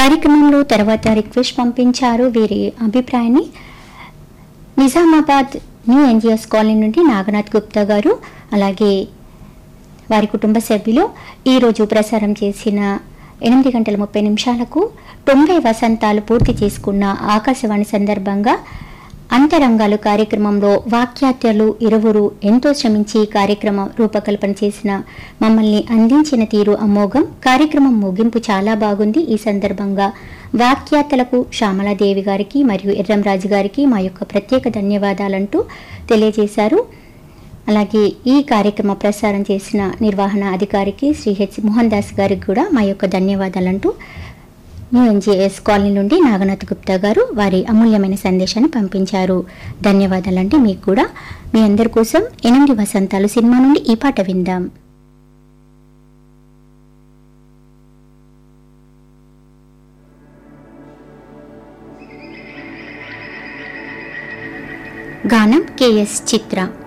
కార్యక్రమంలో తర్వాత రిక్వెస్ట్ పంపించారు వీరి అభిప్రాయాన్ని నిజామాబాద్ న్యూ ఎన్జిఎస్ కాలనీ నుండి నాగనాథ్ గుప్తా గారు అలాగే వారి కుటుంబ సభ్యులు ఈరోజు ప్రసారం చేసిన ఎనిమిది గంటల ముప్పై నిమిషాలకు తొంభై వసంతాలు పూర్తి చేసుకున్న ఆకాశవాణి సందర్భంగా అంతరంగాలు కార్యక్రమంలో వాక్యాత్యలు ఇరువురు ఎంతో శ్రమించి ఈ కార్యక్రమం రూపకల్పన చేసిన మమ్మల్ని అందించిన తీరు అమోఘం కార్యక్రమం ముగింపు చాలా బాగుంది ఈ సందర్భంగా వాక్యాతలకు శ్యామలాదేవి గారికి మరియు ఎర్రంరాజు గారికి మా యొక్క ప్రత్యేక ధన్యవాదాలంటూ తెలియజేశారు అలాగే ఈ కార్యక్రమ ప్రసారం చేసిన నిర్వహణ అధికారికి శ్రీ హెచ్ మోహన్ దాస్ గారికి కూడా మా యొక్క ధన్యవాదాలంటూ న్యూ ఎన్జిఎస్ కాలనీ నుండి నాగనాథ్ గుప్తా గారు వారి అమూల్యమైన సందేశాన్ని పంపించారు ధన్యవాదాలంటే మీకు కూడా మీ అందరి కోసం ఎనిమిది వసంతాలు సినిమా నుండి ఈ పాట విందాం గానం కెఎస్ చిత్ర